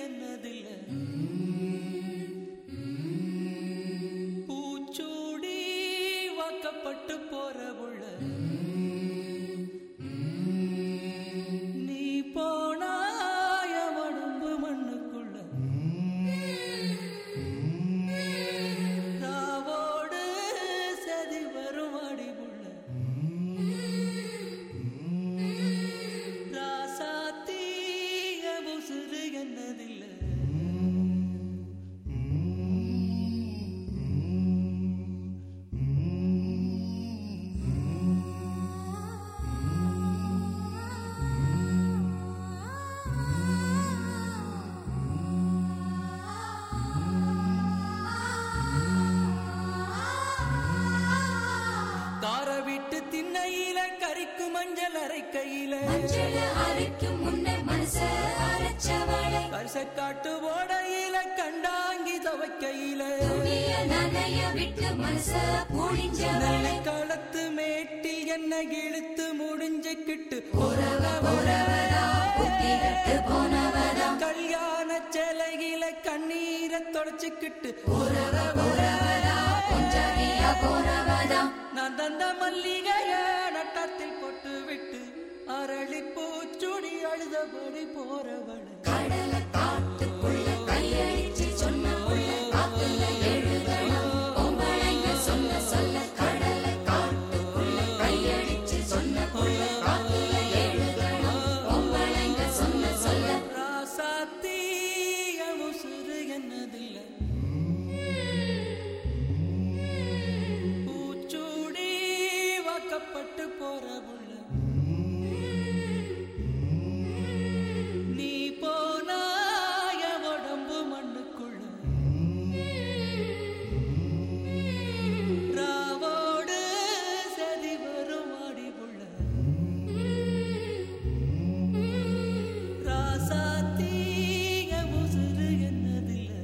என்னதில்ல பூச்சூடி வாக்கப்பட்டு போற உள்ள நீ போனாய உடம்பு மண்ணுக்குள்ள ராவோடு சதி வரும் அடிவுள்ள ராசாத்தீய உசுறு என்னதில்லை கார விட்டு திண்ணையில கறிக்கு மஞ்சள் அரைக்கையில மஞ்சள அரைக்கும் முன்ன மனச அரைச்சவளை கரிசக்காட்டு ஓடையில கண்டாங்கி துவைக்கையில துணிய நனைய விட்டு மனச புழிஞ்சவளை களத்து மேட்டில் என்ன இழுத்து முடிஞ்சுக்கிட்டு உறவ உறவதா புத்தி கட்டு போனவதா கல்யாண சேலையில கண்ணீரை தொடச்சுக்கிட்டு உறவ உறவதா கொஞ்சவியா போனவதா நான் தந்த மல்லிகைய நட்டத்தில் போட்டு விட்டு அரளி பூச்சுடி அழுதபடி போறவள் கடல காட்டுக்குள்ள கையடிச்சு சொன்ன புள்ள காத்துல எழுதணும் பொம்பளைங்க சொன்ன சொல்ல கடல காட்டுக்குள்ள கையடிச்சு சொன்ன புள்ள காத்துல எழுதணும் பொம்பளைங்க சொன்ன சொல்ல ராசாத்தீய உசுறு என்னதில்லை பூச்சூடி வாக்கப்பட்டு போற உள்ள நீ போனாய உடம்பு மண்ணுக்குள்ள ராவோடு சதி வரும் அடிவுள்ள ராசாத்தீய உசுறு என்னதில்லை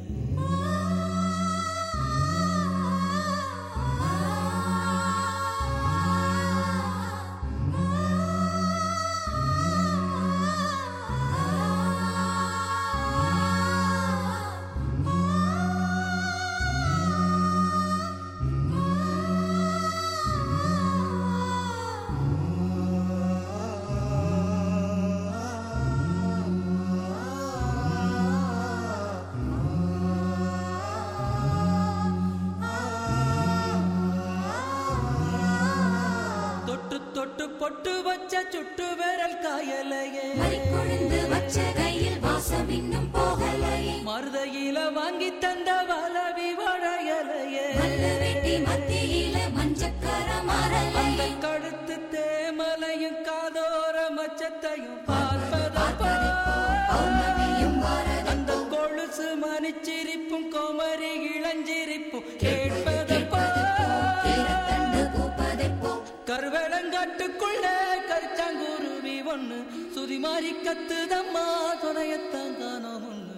தொட்டு தொட்டு பொட்டு வச்ச சுட்டு விரல் காயலையே மறிக்கொழுந்து வச்ச கையில் வாசம் இன்னும் போகலையே மருதையில வாங்கி தந்த வளவி வளையலையே மல்ல வெட்டி மத்தியில மஞ்சக்கர அந்த மரலையே கழுத்து தேமலையும் காதோர மச்சத்தையும் பார்ப்பதப்போ பார்ப்பதப்போ பௌர்ணமியும் வரதப்போ அந்த கொலுசு மணிச்சிரிப்பும் கோமரி இளஞ்சிரிப்பும் கேட்பதப்போ கீரத்தண்டு பூப்பதெப்போ கருவேலங்காட்டுக்குள்ள கரிச்சாங்குருவி ஒண்ணு சுதி மாறி கத்துதம்மா துணையத்தான் காணோம் ஒண்ணு